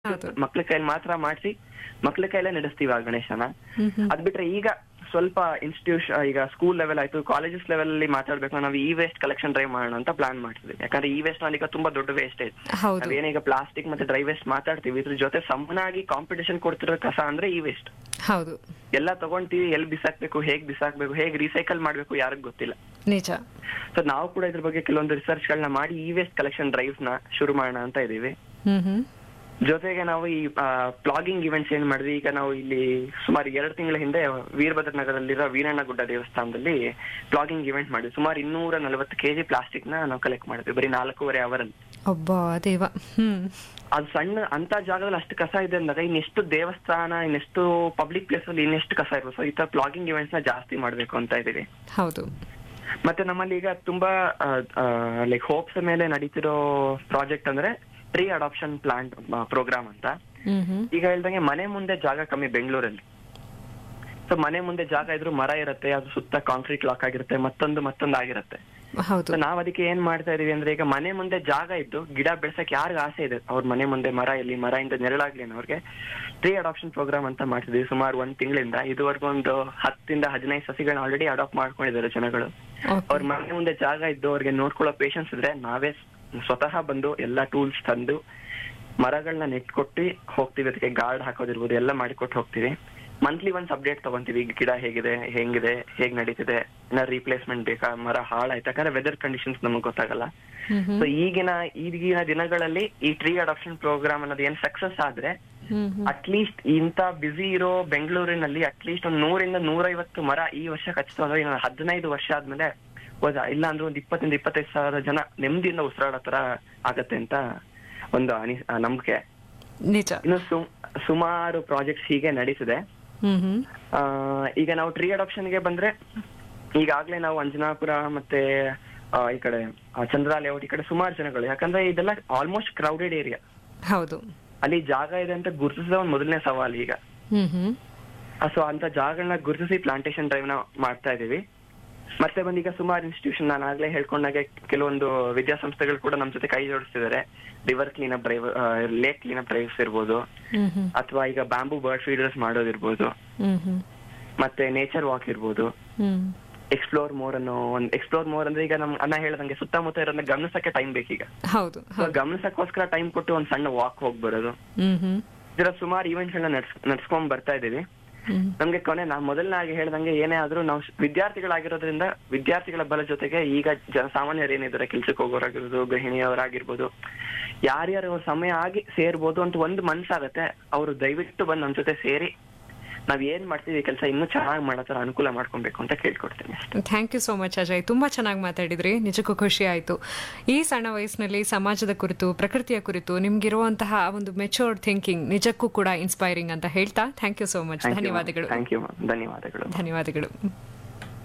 ಹೌದು. ಮಕ್ಳ ಕೈಲಿ ಮಾತ್ರ ಮಾಡಿಸಿ ಮಕ್ಳ ಕೈಲೇ ನಡೆಸ್ತೀವಿ ಆ ಗಣೇಶನ ಹ್ಮ್ ಹ್ಮ್. ಅದ್ ಬಿಟ್ರೆ ಈಗ ಸ್ವಲ್ಪ ಇನ್ಸ್ಟಿಟ್ಯೂಷನ್ ಈಗ ಸ್ಕೂಲ್ ಲೆವೆಲ್ ಆಯ್ತು ಕಾಲೇಜಸ್ ಲೆವೆಲ್ ಅಲ್ಲಿ ಮಾತಾಡ್ಬೇಕು ನಾವು ಇ ವೇಸ್ಟ್ ಕಲೆಕ್ಷನ್ ಡ್ರೈವ್ ಮಾಡೋಣ ಅಂತ ಪ್ಲಾನ್ ಮಾಡ್ತಿದ್ವಿ ಯಾಕಂದ್ರೆ ಇ ವೇಸ್ಟ್ ನಲ್ಲಿ ಈಗ ತುಂಬಾ ದೊಡ್ಡ ವೇಸ್ಟೇಜ್ ಹೌದು ನಾವೇನೀಗ ಪ್ಲಾಸ್ಟಿಕ್ ಮತ್ತೆ ಡ್ರೈ ವೇಸ್ಟ್ ಮಾತಾಡ್ತೀವಿ ಇದ್ರ ಜೊತೆ ಸಮನಾಗಿ ಕಾಂಪಿಟೇಷನ್ ಕೊಡ್ತಿರೋ ಕಸ ಅಂದ್ರೆ ಇ ವೇಸ್ಟ್ ಹೌದು ಎಲ್ಲ ತಗೊಂತೀವಿ ಎಲ್ಲಿ ಬಿಸಾಕ್ಬೇಕು ಹೇಗ್ ಬಿಸಾಕ್ಬೇಕು ಹೇಗ್ ರೀಸೈಕಲ್ ಮಾಡ್ಬೇಕು ಯಾರಿಗ್ ಗೊತ್ತಿಲ್ಲ ನಿಜ ಸೊ ನಾವು ಕೂಡ ಇದ್ರ ಬಗ್ಗೆ ಕೆಲವೊಂದು ರಿಸರ್ಚ್ ಗಳನ್ನ ಮಾಡಿ ಇ ವೇಸ್ಟ್ ಕಲೆಕ್ಷನ್ ಡ್ರೈವ್ಸ್ ನ ಶುರು ಮಾಡೋಣ ಅಂತ ಇದೀವಿ ಹ್ಮ್ ಹ್ಮ್ ಜೊತೆಗೆ ನಾವು ಈ ಪ್ಲಾಗಿಂಗ್ ಇವೆಂಟ್ಸ್ ಏನ್ ಮಾಡಿದ್ವಿ ಈಗ ನಾವು ಇಲ್ಲಿ ಸುಮಾರು ಎರಡು ತಿಂಗಳ ಹಿಂದೆ ವೀರಭದ್ರ ನಗರದಲ್ಲಿರೋ ವೀರಣ್ಣ ಗುಡ್ಡ ದೇವಸ್ಥಾನದಲ್ಲಿ ಪ್ಲಾಗಿಂಗ್ ಇವೆಂಟ್ ಮಾಡಿದ್ವಿ ಸುಮಾರು ಇನ್ನೂರ ನಲವತ್ತು ಕೆಜಿ ಪ್ಲಾಸ್ಟಿಕ್ ನ ನಾವು ಕಲೆಕ್ಟ್ ಮಾಡಿದ್ವಿ ಬರೀ ನಾಲ್ಕೂವರೆ ಅವರಲ್ಲಿ ಒಬ್ಬ ದೇವ ಹ್ಮ್ ಅದು ಸಣ್ಣ ಅಂತ ಜಾಗದಲ್ಲಿ ಅಷ್ಟು ಕಸ ಇದೆ ಅಂದಾಗ ಇನ್ನೆಷ್ಟು ದೇವಸ್ಥಾನ ಇನ್ನೆಷ್ಟು ಪಬ್ಲಿಕ್ ಪ್ಲೇಸ್ ಅಲ್ಲಿ ಇನ್ನೆಷ್ಟು ಕಸ ಇರ್ಬೋದು ಸೊ ಈ ತರ ಪ್ಲಾಗಿಂಗ್ ಇವೆಂಟ್ಸ್ ನ ಜಾಸ್ತಿ ಮಾಡ್ಬೇಕು ಅಂತ ಇದೀವಿ ಹೌದು ಮತ್ತೆ ನಮ್ಮಲ್ಲಿ ಈಗ ತುಂಬಾ ಲೈಕ್ ಹೋಪ್ಸ್ ಮೇಲೆ ನಡೀತಿರೋ ಪ್ರಾಜೆಕ್ಟ್ ಅಂದ್ರೆ ಟ್ರೀ ಅಡಾಪ್ಷನ್ ಪ್ಲಾಂಟ್ ಪ್ರೋಗ್ರಾಮ್ ಅಂತ ಹ್ಮ್ ಹ್ಮ್ ಈಗ ಹೇಳ್ದಂಗೆ ಮನೆ ಮುಂದೆ ಜಾಗ ಕಮ್ಮಿ ಬೆಂಗಳೂರಲ್ಲಿ ಸೊ ಮನೆ ಮುಂದೆ ಜಾಗ ಇದ್ರು ಮರ ಇರುತ್ತೆ ಅದು ಸುತ್ತ ಕಾಂಕ್ರೀಟ್ ಲಾಕ್ ಆಗಿರುತ್ತೆ ಮತ್ತೊಂದು ಮತ್ತೊಂದು ಆಗಿರುತ್ತೆ ಹೌದು ಸೊ ನಾವ್ ಅದಕ್ಕೆ ಏನ್ ಮಾಡ್ತಾ ಇದೀವಿ ಅಂದ್ರೆ ಈಗ ಮನೆ ಮುಂದೆ ಜಾಗ ಇದ್ದು ಗಿಡ ಬೆಳ್ಸಕ್ ಯಾರಿಗ ಆಸೆ ಇದೆ ಅವ್ರ ಮನೆ ಮುಂದೆ ಮರ ಇಲ್ಲಿ ಮರ ಇಂದ ನೆರಳಾಗ್ಲಿ ಅನ್ನೋರ್ಗೆ ಟ್ರೀ ಅಡಾಪ್ಷನ್ ಪ್ರೋಗ್ರಾಮ್ ಅಂತ ಮಾಡ್ತಿದ್ವಿ ಸುಮಾರು ಒಂದ್ ತಿಂಗಳಿಂದ ಇದುವರೆಗೂ ಒಂದು ಹತ್ತಿಂದ ಹದಿನೈದು ಸಸಿಗಳನ್ನ ಆಲ್ರೆಡಿ ಅಡಾಪ್ಟ್ ಮಾಡ್ಕೊಂಡಿದ್ದಾರೆ ಜನಗಳು ಓಕೆ ಅವ್ರ ಮನೆ ಮುಂದೆ ಜಾಗ ಇದ್ದು ಅವ್ರಿಗೆ ನೋಡ್ಕೊಳ್ಳೋ ಪೇಷನ್ಸ್ ಇದ್ರೆ ನಾವೇ ಸ್ವತಃ ಬಂದು ಎಲ್ಲಾ ಟೂಲ್ಸ್ ತಂದು ಮರಗಳನ್ನ ನೆಟ್ಕೊಟ್ಟು ಹೋಗ್ತೀವಿ ಅದಕ್ಕೆ ಗಾರ್ಡ್ ಹಾಕೋದಿರ್ಬೋದು ಎಲ್ಲ ಮಾಡಿಕೊಟ್ಟು ಹೋಗ್ತೀವಿ ಮಂತ್ಲಿ ಒಂದ್ಸ್ ಅಪ್ಡೇಟ್ ತಗೊಂತೀವಿ ಈಗ ಗಿಡ ಹೇಗಿದೆ ಹೆಂಗಿದೆ ಹೇಗ್ ನಡೀತಿದೆ ಏನಾದ್ರು ರೀಪ್ಲೇಸ್ಮೆಂಟ್ ಬೇಕಾ ಮರ ಹಾಳಾಯ್ತು ಯಾಕಂದ್ರೆ ವೆದರ್ ಕಂಡೀಷನ್ಸ್ ನಮಗ್ ಗೊತ್ತಾಗಲ್ಲ ಹ್ಮ್ ಹ್ಮ್ ಸೊ ಈಗಿನ ಈಗಿನ ದಿನಗಳಲ್ಲಿ ಈ ಟ್ರೀ ಅಡಾಪ್ಷನ್ ಪ್ರೋಗ್ರಾಮ್ ಅನ್ನೋದು ಏನ್ ಸಕ್ಸಸ್ ಆದ್ರೆ ಹ್ಮ್ ಹ್ಮ್ ಅಟ್ಲೀಸ್ಟ್ ಇಂತ ಬ್ಯುಸಿ ಇರೋ ಬೆಂಗಳೂರಿನಲ್ಲಿ ಅಟ್ಲೀಸ್ಟ್ ಒಂದ್ ನೂರಿಂದ ನೂರೈವತ್ತು ಮರ ಈ ವರ್ಷ ಖಚಿತ ಅಂದ್ರೆ ಇನ್ನು ಹದಿನೈದು ವರ್ಷ ಆದ್ಮೇಲೆ ಹೋದ ಇಲ್ಲ ಅಂದ್ರೆ ಒಂದ್ ಇಪ್ಪತ್ತರಿಂದ ಇಪ್ಪತ್ತೈದು ಸಾವಿರ ಜನ ನೆಮ್ಮದಿಯಿಂದ ಉಸಿರಾಡೋ ತರ ಆಗತ್ತೆ ಅಂತ ಒಂದು ಅನಿ ಆ, ನಂಬಿಕೆ ನಿಜ ಇನ್ನು ಸುಮ್ ಸುಮಾರು ಪ್ರಾಜೆಕ್ಟ್ಸ್ ಹೀಗೆ ನಡೀತಿದೆ ಹ್ಮ್ ಹ್ಮ್ ಆ, ಈಗ ನಾವು ಟ್ರೀ ಅಡಾಪ್ಷನ್ ಗೆ ಬಂದ್ರೆ ಈಗಾಗ್ಲೇ ನಾವು ಅಂಜನಾಪುರ ಮತ್ತೆ ಆ, ಈ ಕಡೆ ಆ, ಚಂದ್ರ ಲೇಔಟ್ ಈ ಕಡೆ ಸುಮಾರು ಜನಗಳು ಯಾಕಂದ್ರೆ ಇದೆಲ್ಲ ಆಲ್ಮೋಸ್ಟ್ ಕ್ರೌಡೆಡ್ ಏರಿಯಾ ಹೌದು ಅಲ್ಲಿ ಜಾಗ ಇದೆ ಅಂತ ಗುರುತಿಸಿದ ಒಂದು ಮೊದಲನೇ ಸವಾಲು ಈಗ ಹ್ಮ್ ಹ್ಮ್ ಸೊ ಅಂತ ಜಾಗಗಳನ್ನ ಗುರುತಿಸಿ ಪ್ಲಾಂಟೇಶನ್ ಡ್ರೈವ್ ನ ಮಾಡ್ತಾ ಇದೀವಿ ಮತ್ತೆ ಬಂದೀಗ ಸುಮಾರು ಇನ್ಸ್ಟಿಟ್ಯೂಷನ್ ನಾನು ಆಗ್ಲೇ ಹೇಳ್ಕೊಂಡಾಗೆ ಕೆಲವೊಂದು ವಿದ್ಯಾಸಂಸ್ಥೆಗಳು ಕೂಡ ನಮ್ ಜೊತೆ ಕೈ ಜೋಡಿಸ್ತಿದ್ದಾರೆ river cleanup drive lake cleanup drives ಇರ್ಬೋದು ಹ್ಮ್ ಹ್ಮ್ ಅಥವಾ ಈಗ ಬ್ಯಾಂಬೂ ಬರ್ಡ್ ಫೀಡರ್ಸ್ ಮಾಡೋದಿರ್ಬೋದು ಹ್ಮ್ ಹ್ಮ್ ಮತ್ತೆ ನೇಚರ್ ವಾಕ್ ಇರ್ಬೋದು ಹ್ಮ್ ಎಕ್ಸ್ಪ್ಲೋರ್ ಮೋರ್ ಅನ್ನೋ ಒಂದ್ ಎಕ್ಸ್ಪ್ಲೋರ್ ಮೋರ್ ಅಂದ್ರೆ ಈಗ ನಮ್ ಅನ್ನ ಹೇಳ್ದಂಗೆ ಸುತ್ತಮುತ್ತ ಇರೋದನ್ನ ಗಮನಿಸಕ್ಕೆ ಟೈಮ್ ಬೇಕೀಗ ಹೌದು ಸೊ ಹೌದು ಗಮನಿಸಕ್ಕೋಸ್ಕರ ಟೈಮ್ ಕೊಟ್ಟು ಒಂದ್ ಸಣ್ಣ ವಾಕ್ ಹೋಗ್ ಬರೋದು ಹ್ಮ್ ಹ್ಮ್ ಇದರ ಸುಮಾರು ಈವೆಂಟ್ಸ್ ಗಳನ್ನ ನಡ್ಸ್ ನಡ್ಸ್ಕೊಂಡ್ ಬರ್ತಾ ಇದೀವಿ ಹ್ಮ್ ನಮ್ಗೆ ಕೊನೆ ನಾ ಮೊದಲನಾಗಿ ಹೇಳ್ದಂಗೆ ಏನೇ ಆದ್ರೂ ನಾವು ವಿದ್ಯಾರ್ಥಿಗಳಾಗಿರೋದ್ರಿಂದ ವಿದ್ಯಾರ್ಥಿಗಳ ಬಲ ಜೊತೆಗೆ ಈಗ ಜನಸಾಮಾನ್ಯರು ಏನಿದ್ದಾರೆ ಕೆಲ್ಸಕ್ಕೆ ಹೋಗೋರಾಗಿರ್ಬೋದು ಗೃಹಿಣಿಯವರಾಗಿರ್ಬೋದು ಯಾರ್ಯಾರು ಅವ್ರ ಸಮಯ ಆಗಿ ಸೇರ್ಬೋದು ಅಂತ ಒಂದು ಮನ್ಸಾಗತ್ತೆ ಅವರು ದಯವಿಟ್ಟು ಬಂದು ನಮ್ ಜೊತೆ ಸೇರಿ ನಾವ್ ಏನ್ ಮಾಡ್ತೀವಿ ಕೆಲಸ ಇನ್ನೂ ಚೆನ್ನಾಗಿ ಮಾಡೋ ತರ ಅನುಕೂಲ ಮಾಡ್ಕೊಬೇಕು ಅಂತ ಕೇಳ್ಕೊಡ್ತೀನಿ ಅಷ್ಟೇ thank you so much Ajay ತುಂಬಾ ಚೆನ್ನಾಗಿ ಮಾತಾಡಿದ್ರಿ ನಿಜಕ್ಕೂ ಖುಷಿ ಆಯ್ತು ಈ ಸಣ್ಣ ವಯಸ್ಸಿನಲ್ಲಿ ಸಮಾಜದ ಕುರಿತು ಪ್ರಕೃತಿಯ ಕುರಿತು ನಿಮ್ಗಿರುವಂತಹ ಒಂದು ಮೆಚೋರ್ಡ್ ಥಿಂಕಿಂಗ್ ನಿಜಕ್ಕೂ ಕೂಡ ಇನ್ಸ್ಪೈರಿಂಗ್ ಅಂತ ಹೇಳ್ತಾ ಥ್ಯಾಂಕ್ ಯು ಸೋ ಮಚ್ ಧನ್ಯವಾದಗಳು ಥ್ಯಾಂಕ್ ಯು ಧನ್ಯವಾದಗಳು ಧನ್ಯವಾದಗಳು